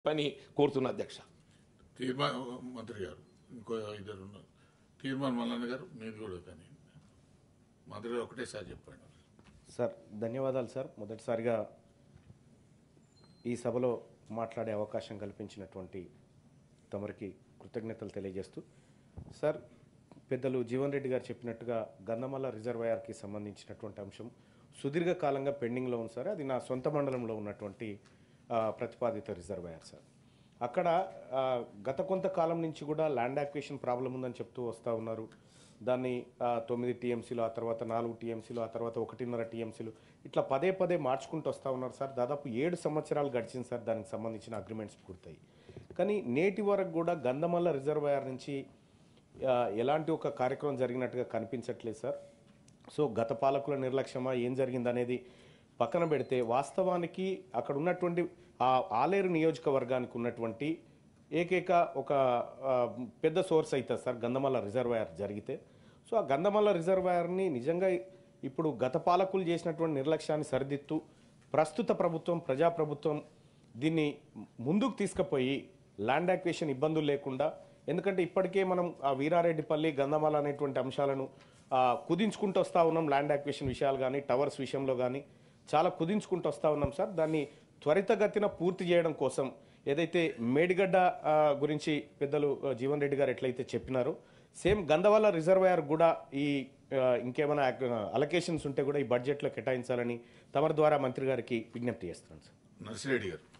పని కోరుతున్న అధ్యక్ష తీర్మాన్ మంత్రి గారు ఇంకో ఇద్దరు ఉన్నారు తీర్మాన్ మల్లన్న గారు మీరు కూడా కానీ మంత్రి గారు ఒకటేసారి చెప్పండి సార్ ధన్యవాదాలు సార్ మొదటిసారిగా ఈ సభలో మాట్లాడే అవకాశం కల్పించినటువంటి తమరికి కృతజ్ఞతలు తెలియజేస్తూ సార్ పెద్దలు జీవన్ రెడ్డి గారు చెప్పినట్టుగా గంధమల్ల రిజర్వాయర్కి సంబంధించినటువంటి అంశం సుదీర్ఘకాలంగా పెండింగ్లో ఉంది సార్ అది నా సొంత మండలంలో ఉన్నటువంటి ఆ, ప్రతిపాదిత రిజర్వాయర్ సార్ అక్కడ ఆ, గత కొంతకాలం నుంచి కూడా ల్యాండ్ యాక్వేషన్ ప్రాబ్లం ఉందని చెప్తూ వస్తూ ఉన్నారు దాన్ని ఆ, తొమ్మిది టీఎంసీలు ఆ తర్వాత నాలుగు టీఎంసీలు ఆ తర్వాత ఒకటిన్నర టీఎంసీలు ఇట్లా పదే పదే మార్చుకుంటూ వస్తూ ఉన్నారు సార్ దాదాపు ఏడు సంవత్సరాలు గడిచింది సార్ దానికి సంబంధించిన అగ్రిమెంట్స్ పూర్తయి కానీ నేటి వరకు కూడా గంధమల్ల రిజర్వాయర్ నుంచి ఆ, ఎలాంటి ఒక కార్యక్రమం జరిగినట్టుగా కనిపించట్లేదు సార్ సో గత పాలకుల నిర్లక్ష్యమా ఏం జరిగిందనేది పక్కన పెడితే వాస్తవానికి అక్కడ ఉన్నటువంటి ఆ ఆలేరు నియోజకవర్గానికి ఉన్నటువంటి ఏకైక ఒక ఆ, పెద్ద సోర్స్ అవుతుంది సార్ గంధమల్ల రిజర్వాయర్ జరిగితే సో ఆ గంధమల్ల రిజర్వాయర్ని నిజంగా ఇప్పుడు గత పాలకులు చేసినటువంటి నిర్లక్ష్యాన్ని సరిదిద్దుతూ ప్రస్తుత ప్రభుత్వం ప్రజాప్రభుత్వం దీన్ని ముందుకు తీసుకుపోయి ల్యాండ్ యాక్వేషన్ ఇబ్బందులు లేకుండా ఎందుకంటే ఇప్పటికే మనం ఆ వీరారెడ్డిపల్లి గంధమాల అనేటువంటి అంశాలను ఆ, కుదించుకుంటూ వస్తూ ఉన్నాం ల్యాండ్ యాక్వేషన్ విషయాలు కానీ టవర్స్ విషయంలో కానీ చాలా కుదించుకుంటూ వస్తూ ఉన్నాం సార్ దాన్ని త్వరితగతిన పూర్తి చేయడం కోసం ఏదైతే మేడిగడ్డ ఆ, గురించి పెద్దలు ఆ, జీవన్ రెడ్డి గారు ఎట్లయితే చెప్పినారో సేమ్ గంధవల్ల రిజర్వాయర్ కూడా ఈ ఆ, ఇంకేమైనా అలొకేషన్స్ ఉంటే కూడా ఈ బడ్జెట్లో కేటాయించాలని తమరి ద్వారా మంత్రి గారికి విజ్ఞప్తి చేస్తున్నాను సార్ నర్సిరెడ్డి గారు